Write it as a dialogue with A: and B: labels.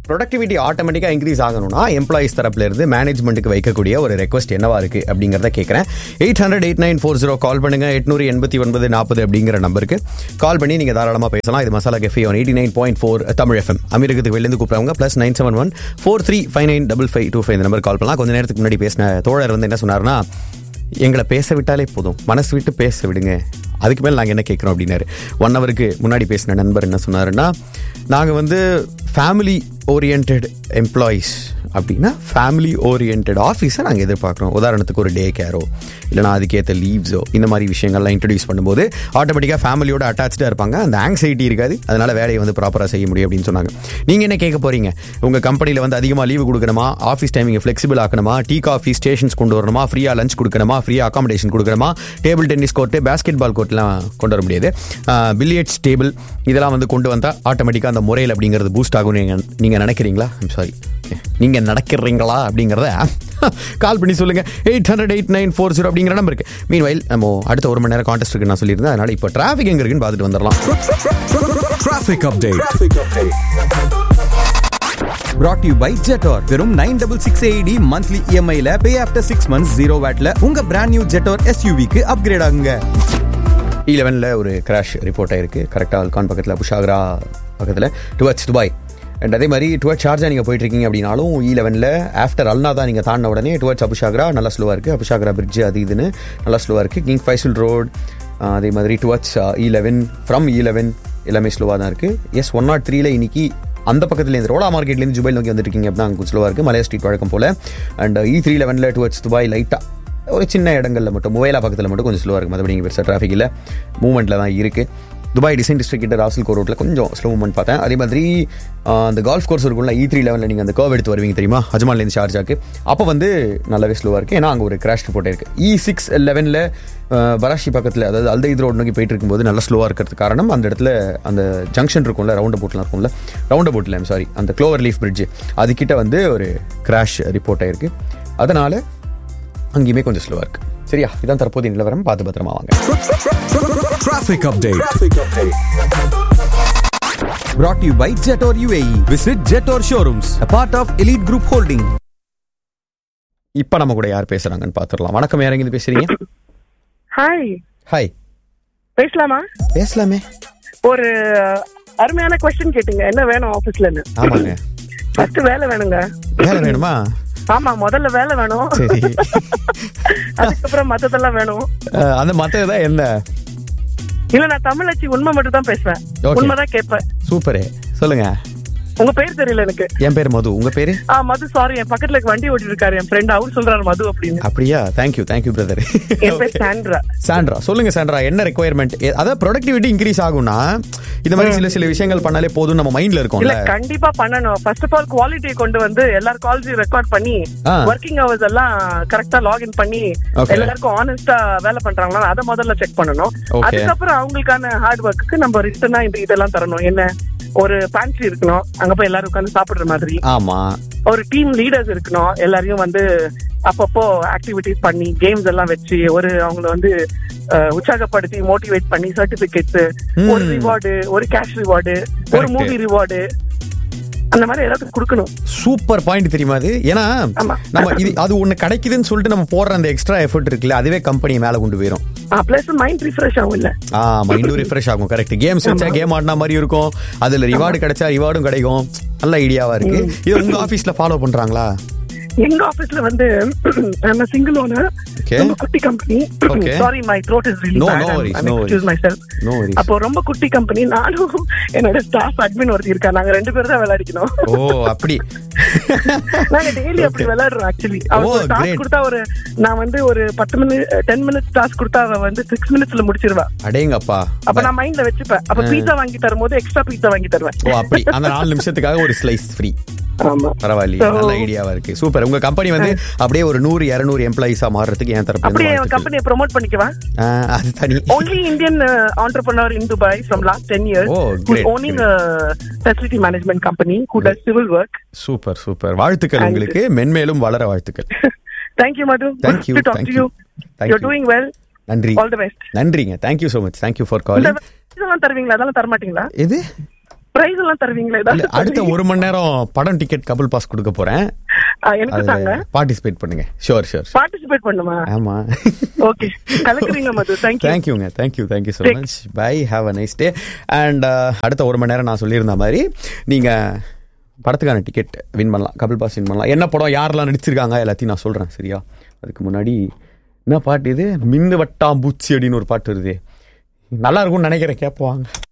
A: Productivity ஆட்டோமேட்டிக்காக increase ஆகணும்னா employees தரப்புல இருந்து மேனேஜ்மெண்ட்டுக்கு வைக்கக்கூடிய ஒரு ரெக்வஸ்ட் என்னவா இருக்கு அப்படிங்கிறத கேட்குறேன் eight hundred eight nine four zero call பண்ணுங்க எட்நூறு எண்பத்தி ஒன்பது நாற்பது அப்படிங்கிற நம்பருக்கு கால் பண்ணி நீங்க தாராளமாக பேசலாம் இது masala cafe one eighty nine point four Tamil FM அமீரகத்துக்கு வெளிலேருந்து கூப்பிடுவாங்க plus nine seven one four three five nine double five two five இந்த நம்பர் கால் பண்ணலாம் கொஞ்ச நேரத்துக்கு முன்னாடி பேசின தோழர் வந்து என்ன சொன்னார்னா எங்களை பேச விட்டாலே போதும் மனசு விட்டு பேச விடுங்க அதுக்கு மேலே நாங்கள் என்ன கேட்குறோம் அப்படின்னாரு ஒன் ஹவருக்கு முன்னாடி பேசின நண்பர் என்ன சொன்னாருன்னா நாங்கள் வந்து ஃபேமிலி ஓரியன்ட் எம்ப்ளாயீஸ் அப்படின்னா ஃபேமிலி ஓரியன்ட் ஆஃபீஸை நாங்கள் எதிர்பார்க்குறோம் உதாரணத்துக்கு ஒரு டே கேரோ இல்லைனா அதுக்கேற்ற லீவ்ஸோ இந்த மாதிரி விஷயங்கள்லாம் இன்ட்ரடியூஸ் பண்ணும்போது ஆட்டோமேட்டிக்காக ஃபேமிலியோட அட்டாச்சாக இருப்பாங்க அந்த ஆங்ஸைட்டி இருக்காது அதனால வேலையை வந்து ப்ராப்பராக செய்ய முடியும் அப்படின்னு சொன்னாங்க நீங்கள் என்ன கேட்க போறீங்க உங்கள் கம்பெனியில் வந்து அதிகமாக லீவு கொடுக்கணுமா ஆஃபீஸ் டைமிங் ஃப்ளெக்சிபிள் ஆக்கணுமா டீ காஃபி ஸ்டேஷன்ஸ் கொண்டு வரணுமா ஃப்ரீயாக லஞ்ச் கொடுக்கணுமா ஃப்ரீயாக அகாமடேஷன் கொடுக்கணுமா table tennis court basketball கோர்ட்லாம் கொண்டு வர முடியாது பில்லியட்ஸ் டேபிள் இதெல்லாம் வந்து கொண்டு வந்தால் ஆட்டோமேட்டிக்காக அந்த முறையில் அப்படிங்கிறது பூஸ்ட் ஆகும் நீங்கள் நீங்கள் நினைக்கிறீங்களா சாரி நீங்கள் நடக்கிறீங்களா அப்படிங்கிறத கால் பண்ணி சொல்லுங்க eight hundred eight nine four zero அப்படிங்கிற நம்பர் இருக்கு மீன் வயல் நம்ம அடுத்த ஒரு மணி நேரம் கான்டெஸ்ட் இருக்கு நான் சொல்லியிருந்தேன் அதனால இப்போ டிராஃபிக் எங்க இருக்குன்னு பார்த்துட்டு வந்துடலாம்
B: Traffic update. Brought to you by Jetor. வெறும் nine double six AED monthly இஎம்ஐல pay after six months zero வேட்ல உங்க பிராண்ட் நியூ ஜெட்டோர் எஸ்யூவிக்கு அப்கிரேட் ஆகுங்க
A: இ லெவனில் ஒரு கிராஷ் ரிப்போர்ட் ஆயிருக்கு கரெக்டாக அல்கான் பக்கத்தில் புஷாகரா பக்கத்தில் டுவர்ட்ஸ் துபாய் அண்ட் அதே மாதிரி டுவர்ட் சார்ஜா நீங்கள் போயிட்டு இருக்கீங்க அப்படின்னாலும் இ லெவனில் ஆஃப்டர் அல்னா தான் நீங்கள் தாண்டின உடனே டுவர்ட்ஸ் அபுஷாகரா நல்லா ஸ்லோவாக இருக்குது அபுஷாகரா பிரிட்ஜ் அது இதுன்னு நல்லா ஸ்லோவாக இருக்குது கிங் ஃபைசல் ரோட் அதே மாதிரி towards E eleven from E eleven எல்லாமே ஸ்லோவாக தான் இருக்குது எஸ் ஒன் நாட் த்ரீல இன்னைக்கு அந்த பக்கத்துலேருந்து ரோடா மார்க்கெட்லேருந்து ஜுபைல் நோக்கி வந்துருக்கீங்க அப்படின்னா அங்கே கொஞ்சம் ஸ்லோவாக இருக்குது மலையா ஸ்ட்ரீட் வழக்கம் போல் அண்ட் இ த்ரீ லெவனில் டுவர்ட்ஸ் துபாய் லைட்டாக ஒரு சின்ன இடங்களில் மட்டும் மொபைலா பக்கத்தில் மட்டும் கொஞ்சம் ஸ்லோவாக இருக்குது மற்றபடி இங்கே பெருசாக டிராஃபிக் இல்லை மூவ்மெண்ட்டில் தான் இருக்குது துபாய் டிசைன் டிஸ்ட்ரிக்ட் கிட்ட ராசல் கோ ரோட்டில் கொஞ்சம் ஸ்லோ மூவ்மெண்ட் பார்த்தேன் அதே மாதிரி ஆஹ், அந்த கால்ஃப் கோர்ஸ் இருக்கும்ல இ த்ரீ லெவனில் நீங்கள் அந்த கர்வ் எடுத்து வருவீங்க தெரியுமா அஜ்மான்லேருந்து ஷார்ஜாக்கு அப்போ வந்து நல்லாவே ஸ்லோவாக இருக்குது ஏன்னா அங்கே ஒரு கிராஷ் ரிப்போர்ட் இருக்குது இ சிக்ஸ் லெவனில் பராஷி பக்கத்தில் அதாவது அல்தைத் ரோடு நோக்கி போயிட்டு இருக்கும்போது நல்லா ஸ்லோவாக இருக்கிறது காரணம் அந்த இடத்துல அந்த ஜங்ஷன் இருக்கும்ல ரவுண்ட் போட்லாம் இருக்கும்ல ரவுண்ட் போட்டில் சாரி அந்த க்ளோவர் லீஃப் பிரிட்ஜ் அதுக்கிட்ட வந்து ஒரு கிராஷ் ரிப்போர்ட் ஆயிருக்கு அதனால அங்கேயுமே கொஞ்சம் ஸ்லோவாக இருக்குது சரியா இதான் தற்போதைய நிலவரம் பார்த்து பத்திரமா வாங்க
B: Traffic update. Brought to you by Jetor UAE. Visit Jetor showrooms, a part of Elite Group Holding.
A: இப்போ நம்ம கூட யார் பேசுறாங்கன்னு பார்த்துடலாம் வணக்கம் யார் எங்கிருந்து பேசுறீங்க
C: ஹாய்
A: ஹாய்
C: பேசலாமா
A: பேசலாமே
C: ஒரு அருமையான கொஸ்டின் கேட்டீங்க என்ன வேணும் ஆபீஸ்லன்னு
A: ஆமாங்க
C: ஃபர்ஸ்ட் வேலை வேணுங்க
A: வேலை வேணுமா
C: ஆமா முதல்ல வேலை வேணும்
A: சரி
C: அதுக்கப்புறம் மத்ததெல்லாம் வேணும்
A: அஹ், அந்த மற்றதான் என்ன
C: இல்ல நான் தமிழ் வச்சு உண்மை மட்டும் தான் பேசுவேன்
A: Okay.
C: உண்மைதான் கேட்பேன்
A: சூப்பரு சொல்லுங்க
C: உங்க பேர் தெரியல எனக்கு
A: என் பேர் மது உங்க பேரு
C: ஆ மது சாரி என் பக்கத்துல இருக்க வண்டி ஓட்டிட்டு இருக்காரு என் ஃப்ரெண்ட் அவர் சொல்றாரு மது அப்படின்னு
A: அப்படியா தேங்க்யூ தேங்க்யூ பிரதர்
C: என் பேர் சாண்ட்ரா
A: சாண்ட்ரா சொல்லுங்க சாண்ட்ரா என்ன ரெக்குயர்மெண்ட் அதாவது ப்ரொடக்டிவிட்டி இன்க்ரீஸ் ஆகும்னா இந்த மாதிரி சில சில விஷயங்கள் பண்ணாலே போதும் நம்ம மைண்ட்ல
C: இல்ல
A: இருக்கும்ல
C: கண்டிப்பா பண்ணணும் ஃபர்ஸ்ட் ஆஃப் ஆல் குவாலிட்டியை கொண்டு வந்து எல்லார் கால்ஸையும் ரெக்கார்ட் பண்ணி
A: ஆ.
C: ஒர்க்கிங் ஹவர்ஸ் எல்லாம் கரெக்டா லாகின் பண்ணி
A: Okay.
C: எல்லாருக்கும் ஆனஸ்டா வேலை பண்றாங்களா அதை முதல்ல செக் பண்ணணும்
A: Okay.
C: அதுக்கப்புறம் அவங்களுக்கான ஹார்ட் ஒர்க்குக்கு நம்ம ரிட்டர்னா இந்த இதெல்லாம் தரணும் என்ன ஒரு பேண்ட்ரி இருக்கணும் அங்க போய் எல்லாரும் உட்காந்து சாப்பிடுற மாதிரி
A: ஆமா
C: ஒரு டீம் லீடர்ஸ் இருக்கணும் எல்லாரையும் வந்து அப்பப்போ ஆக்டிவிட்டிஸ் பண்ணி கேம்ஸ் எல்லாம் வச்சு ஒரு அவங்கள வந்து அஹ், உற்சாகப்படுத்தி மோட்டிவேட் பண்ணி சர்டிபிகேட்ஸ் ஒரு
A: Hmm.
C: ரிவார்டு ஒரு கேஷ் ரிவார்டு ஒரு
A: Correct.
C: மூவி ரிவார்டு அந்த மாதிரி ஏதாவது கொடுக்கணும்
A: சூப்பர் பாயிண்ட் தெரியுமா அது ஏன்னா
C: ஆமா.
A: நம்ம இது அது ஒண்ணு கிடைக்குதுன்னு சொல்லிட்டு நம்ம போடுற அந்த எக்ஸ்ட்ரா எஃபர்ட் இருக்குல்ல அதுவே கம்பெனியை மேல கொண்டு போயிரும்
C: பிளஸ் மைண்ட் ரிஃப்ரெஷ் ஆகும் இல்ல
A: ஆ மைண்டும் ரிஃப்ரெஷ் ஆகும் கரெக்ட் கேம்ஸ் வச்சா கேம் ஆடின மாதிரி இருக்கும் அதுல ரிவார்டு கிடைச்சா ரிவார்டும் கிடைக்கும் நல்ல ஐடியாவா இருக்கு இது உங்க ஆபீஸ்ல ஃபாலோ பண்றாங்களா
C: எங்க ஆபீஸ்ல வந்து நம்ம சிங்கிள் ஓனர்
A: Okay.
C: ரொம்ப குட்டி company
A: Okay.
C: Sorry my throat is really
A: No,
C: bad
A: no worries, no
C: excuse myself
A: No worries.
C: அப்போ ரொம்ப குட்டி கம்பெனி நானும் என்னோட ஸ்டாஃப் அட்மின் ஒருத்தி இருக்கா நாங்க ரெண்டு பேரும் தான் விளையாடிக்கணும்
A: ஓ அப்படி
C: நாங்க டெய்லி அப்படி விளையாடுறோம் ஆக்சுவலி
A: Oh,
C: அவருக்கு
A: great.
C: டாஸ்க் கொடுத்தா ஒரு நான் வந்து ஒரு பத்து மினிட் டென் மினிட்ஸ் டாஸ்க் கொடுத்தா அவ வந்து சிக்ஸ் மினிட்ஸ்ல முடிச்சிருவா
A: அடேங்கப்பா
C: அப்ப நான் மைண்ட்ல வச்சுப்பேன் அப்ப பீஸா வாங்கி தரும்போது எக்ஸ்ட்ரா பீஸா வாங்கி தருவேன்
A: ஓ அப்படி அந்த நாலு நிமிஷத்துக்காக ஒரு ஸ்லைஸ் ஃப்ரீ
C: ஆமா
A: பரவாயில்லையே
C: So-
A: நல்ல ஐடியாவா இருக்கு சூப்பர் உங்க கம்பெனி வந்து அப்படியே ஒரு நூறு இருநூறு எம்ப்ளாயிஸா மாறுறதுக்கு என் தரப்பு
C: அப்படியே என் கம்பெனியை ப்ரோமோட் பண்ணிக்குவா
A: அது தனி
C: only Indian uh, entrepreneur in Dubai from last 10 years
A: Oh,
C: who's
A: great,
C: owning a facility management company who does civil work.
A: Super super வாழ்த்துக்கள்
C: Thank
A: உங்களுக்கு மென்மேலும் வளர வாழ்த்துக்கள்
C: Thank you, Madhu.
A: Thank
C: Good
A: you,
C: to talk
A: thank
C: to
A: you.
C: you.
A: Thank
C: You're
A: you.
C: doing well.
A: நன்றி
C: All the best.
A: நன்றிங்க thank you so much thank you for
C: இந்த
A: calling
C: இதெல்லாம் தருவீங்களா அதெல்லாம் தர மாட்டீங்களா
A: எது
C: பிரைஸ் எல்லாம் தருவீங்களா
A: இல்ல,
C: ஏதாவது
A: அடுத்த ஒரு மணி நேரம் படம் டிக்கெட் கபில் பாஸ் கொடுக்க போறேன்
C: ஆ, எனக்கு தாங்க
A: அதுல பார்ட்டிசிபேட் பண்ணுங்க ஷோர் ஷோர்
C: பார்ட்டிசிபேட் பண்ணுமா
A: ஆமா
C: ஓகே கலக்குறீங்க மது தேங்க்யூ
A: தேங்க்யூங்க thank you thank you so much bye have a nice day and அடுத்த ஒரு மணி நேரம் நான் சொல்லியிருந்த மாதிரி நீங்க படத்துக்கான டிக்கெட் வின் பண்ணலாம் கபில் பாஸ் வின் பண்ணலாம் என்ன படம் யாரெல்லாம் நடிச்சிருக்காங்க எல்லாத்தையும் நான் சொல்றேன் சரியா அதுக்கு முன்னாடி என்ன பாட்டு இது மின்னு வட்டாம்பூச்சி அப்படின்னு ஒரு பாட்டு வருது நல்லா இருக்கும்னு நினைக்கிறேன் கேட்போம் வாங்க